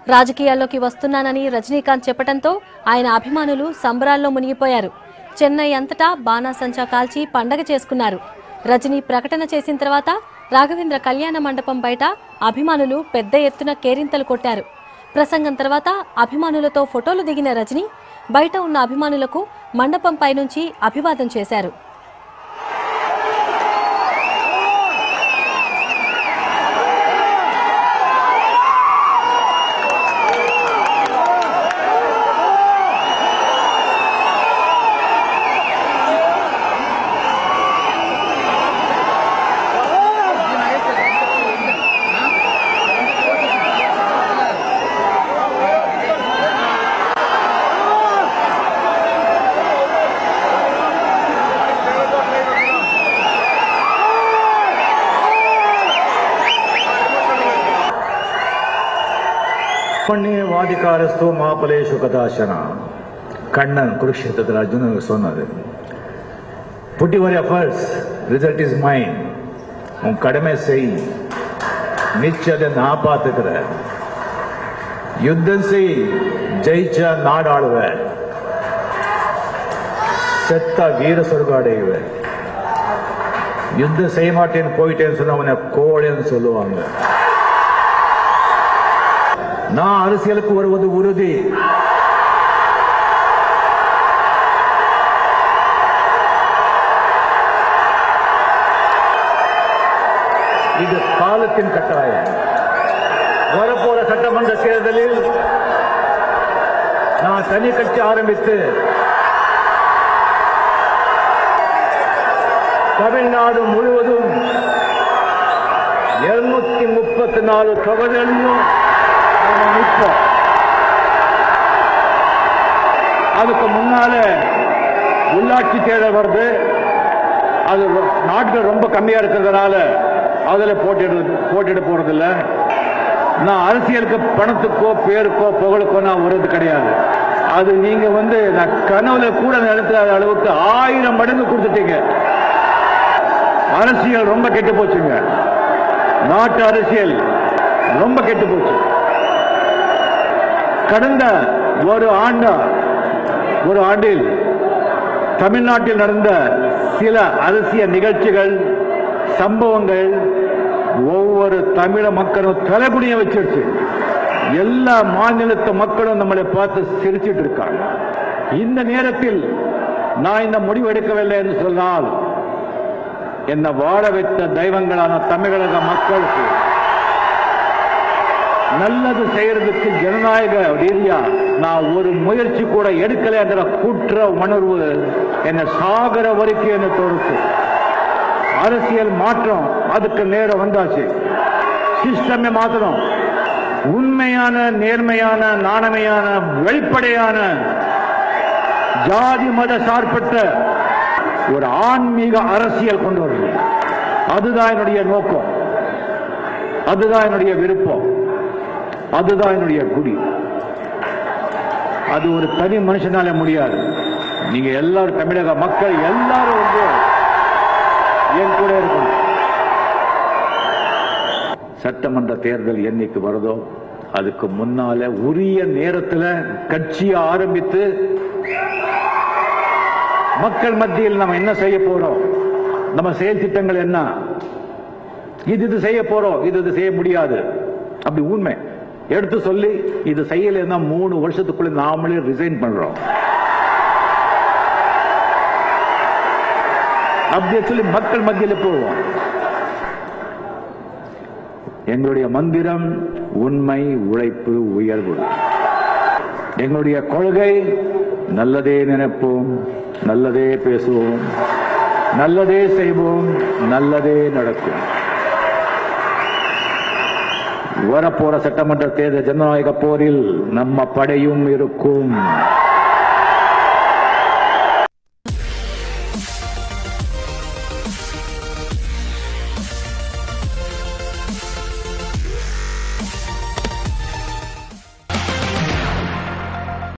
రాజకీయాల్లోకి వస్తున్నానని రజనీకాంత్ చెప్పడంతో ఆయన అభిమానులు సంబరాల్లో మునిగిపోయారు చెన్నై అంతటా బాణాసంచా కాల్చి పండగ చేసుకున్నారు రజనీ ప్రకటన చేసిన తర్వాత రాఘవేంద్ర కళ్యాణ మండపం బయట అభిమానులు పెద్ద ఎత్తున కేరింతలు కొట్టారు ప్రసంగం తర్వాత అభిమానులతో ఫోటోలు దిగిన రజనీ బయట ఉన్న అభిమానులకు మండపం పైనుంచి అభివాదం చేశారు புண்ணியவாதிகாரஸ்து மாபலேஷு கதாசன கண்ணன் குருஷேத்திரத்தில் அர்ஜுனனுக்கு சொன்னாரு put your efforts result is mine உன் கடமை செய் நிச்சயம் அதை நான் பார்த்துக்கிறேன் யுத்தம் செய் ஜெயிச்சா நாடாளுவ செத்தா வீர சொர்க்கம் அடையுவேன் யுத்தம் செய்ய மாட்டேன்னு போயிட்டேன்னு சொன்ன அவனை கோழைன்னு சொல்லுவாங்க நான் அரசியலுக்கு வருவது உறுதி இது காலத்தின் கட்டாயம் வரப்போற சட்டமன்ற தேர்தலில் நான் தனி கட்சி ஆரம்பித்து தமிழ்நாடு முழுவதும் இருநூத்தி முப்பத்தி நாலு தொகுதிகளிலும் நாம நிற்போம் அதுக்கு முன்னால உள்ளாட்சி தேர்தல் வருது அது ரொ- நாட்கள் ரொம்ப கம்மியா இருக்கிறதுனால அதுல போட்டியிட போட்டியிட போறதில்ல நான் அரசியலுக்கு பணத்துக்கோ பேருக்கோ புகழுக்கோ நான் வர்றது கிடையாது அது நீங்க வந்து நான் கனவுல கூட நடத்தாத அளவுக்கு ஆயிரம் மடங்கு கொடுத்துட்டீங்க அரசியல் ரொம்ப கெட்டு போச்சுங்க நாட்டு அரசியல் ரொம்ப கெட்டு போச்சு கடந்த ஒரு ஆண்டா ஒரு ஆண்டில் தமிழ்நாட்டில் நடந்த சில அரசியல் நிகழ்ச்சிகள் சம்பவங்கள் ஒவ்வொரு தமிழ மக்களும் தலைகுனிய வச்சிருச்சு எல்லா மாநிலத்து மக்களும் நம்மளை பார்த்து சிரிச்சிட்டு இருக்காங்க இந்த நேரத்தில் நான் இந்த முடிவு எடுக்கவில்லை என்று சொன்னால் என்னை வாழ வைத்த தெய்வங்களான தமிழக மக்களுக்கு நல்லது செய்யறதுக்கு ஜனநாயக ரீதியா நான் ஒரு முயற்சி கூட எடுக்கல என்ற குற்ற உணர்வு என்னை சாகர வரைக்கும் என்னை தோணுச்சு அரசியல் மாற்றம் அதுக்கு நேரம் வந்தாச்சு சிஸ்டமே மாத்தணும் உண்மையான நேர்மையான நாணமையான வெளிப்படையான ஜாதி மத சார்பற்ற ஒரு ஆன்மீக அரசியல் கொண்டு வரணும் அதுதான் என்னுடைய நோக்கம் அதுதான் என்னுடைய விருப்பம் அதுதான் என்னுடைய குடி அது ஒரு தனி மனுஷனால முடியாது நீங்க எல்லாரும் தமிழக மக்கள் எல்லாரும் வந்து என் கூட இருக்கணும் சட்டமன்ற தேர்தல் என்னைக்கு வருதோ அதுக்கு முன்னால உரிய நேரத்துல கட்சியை ஆரம்பித்து மக்கள் மத்தியில் நம்ம என்ன செய்ய போறோம் நம்ம செயல் திட்டங்கள் என்ன இது இது செய்ய போறோம் இது இது செய்ய முடியாது அப்படி உண்மை எடுத்து சொல்லி இது செய்யலைன்னா மூணு வருஷத்துக்குள்ள நாமளே ரிசைன் பண்றோம் அப்படியே சொல்லி மக்கள் மத்தியில் போவோம் எங்களுடைய மந்திரம் உண்மை உழைப்பு உயர்வு எங்களுடைய கொள்கை நல்லதே நினைப்போம் நல்லதே பேசுவோம் நல்லதே செய்வோம் நல்லதே நடக்கும் வரப்போற சட்டமன்ற தேர்தல் ஜனநாயக போரில் நம்ம படையும் இருக்கும்